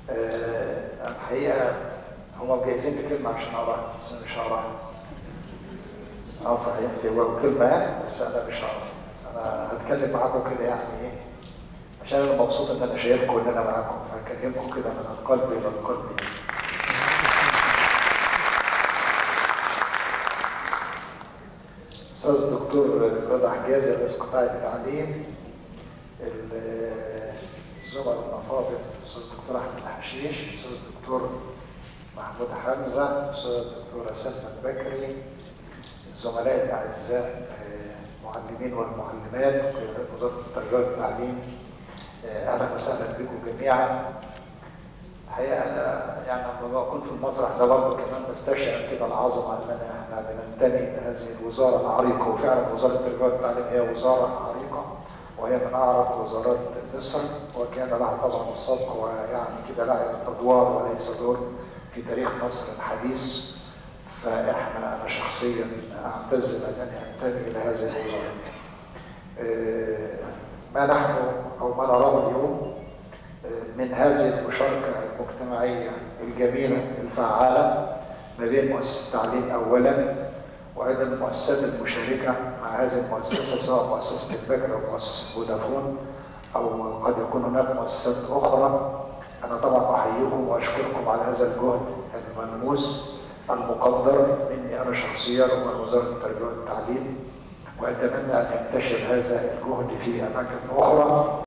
آه، الحقيقه هم مجهزين لي كلمه عشان اقراها بس انا مش هقراها اه صحيح في هو كلمه يعني بس انا مش هقراها انا هتكلم معاكم كده يعني ايه عشان انا مبسوط ان انا شايفكم وان انا معاكم فهكلمكم كده من القلب الى القلب يعني. استاذ الدكتور رضا حجازي رئيس قطاع التعليم الزملاء الافاضل الاستاذ الدكتور احمد حشيش الاستاذ الدكتور محمود حمزه الاستاذ الدكتوره سلمى البكري الزملاء الاعزاء المعلمين والمعلمات قيادات وزاره التربيه والتعليم اهلا وسهلا بكم جميعا الحقيقه انا يعني لما بكون في المسرح ده برضه كمان بستشعر كده العظمه ان احنا بننتمي لهذه الوزاره العريقه وفعلا وزاره التربيه والتعليم هي وزاره عريقه وهي من اعرق وزارات مصر وكان لها طبعا السبق ويعني كده لعبت ادوار وليس دور في تاريخ مصر الحديث فاحنا انا شخصيا اعتز بانني انتمي الى هذه الوزاره. ما نحن او ما نراه اليوم من هذه المشاركه المجتمعيه الجميله الفعاله ما بين مؤسسه التعليم اولا وايضا المؤسسات المشاركه مع هذه المؤسسه سواء مؤسسه الفجر او مؤسسه فودافون او قد يكون هناك مؤسسات اخرى انا طبعا احييكم واشكركم على هذا الجهد الملموس المقدر مني انا شخصيا ومن وزاره التربيه والتعليم واتمنى ان ينتشر هذا الجهد في اماكن اخرى